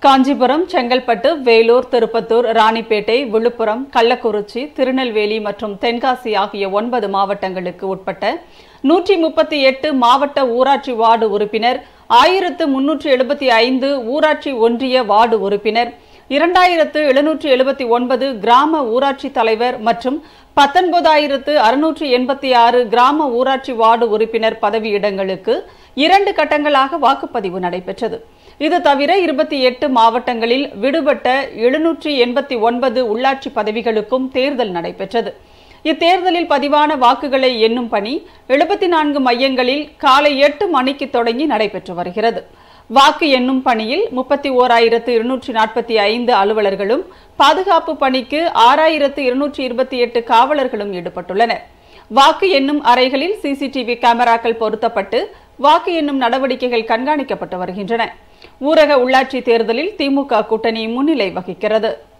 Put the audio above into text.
காஞ்சிபுரம் செங்கல்பட்டு வேலூர் திருப்பத்தூர் ராணிப்பேட்டை விழுப்புரம் கள்ளக்குறிச்சி திருநெல்வேலி மற்றும் தென்காசி ஆகிய ஒன்பது மாவட்டங்களுக்கு உட்பட்ட நூற்றி முப்பத்தி எட்டு மாவட்ட ஊராட்சி வார்டு உறுப்பினர் ஆயிரத்து முன்னூற்று எழுபத்தி ஐந்து ஊராட்சி ஒன்றிய வார்டு உறுப்பினர் இரண்டாயிரத்து எழுநூற்று எழுபத்தி ஒன்பது கிராம ஊராட்சி தலைவர் மற்றும் பத்தொன்பதாயிரத்து அறுநூற்று எண்பத்தி ஆறு கிராம ஊராட்சி வார்டு உறுப்பினர் பதவியிடங்களுக்கு இரண்டு கட்டங்களாக வாக்குப்பதிவு நடைபெற்றது இது தவிர இருபத்தி எட்டு மாவட்டங்களில் விடுபட்ட எழுநூற்றி எண்பத்தி ஒன்பது உள்ளாட்சி பதவிகளுக்கும் தேர்தல் நடைபெற்றது இத்தேர்தலில் பதிவான வாக்குகளை எண்ணும் பணி எழுபத்தி நான்கு மையங்களில் காலை எட்டு மணிக்கு தொடங்கி நடைபெற்று வருகிறது வாக்கு எண்ணும் பணியில் முப்பத்தி ஓராயிரத்து இருநூற்றி நாற்பத்தி ஐந்து அலுவலர்களும் பாதுகாப்பு பணிக்கு ஆறாயிரத்து இருநூற்றி இருபத்தி எட்டு காவலர்களும் ஈடுபட்டுள்ளனர் வாக்கு எண்ணும் அறைகளில் சிசிடிவி கேமராக்கள் பொருத்தப்பட்டு வாக்கு எண்ணும் நடவடிக்கைகள் கண்காணிக்கப்பட்டு வருகின்றன ஊரக உள்ளாட்சி தேர்தலில் திமுக கூட்டணி முன்னிலை வகிக்கிறது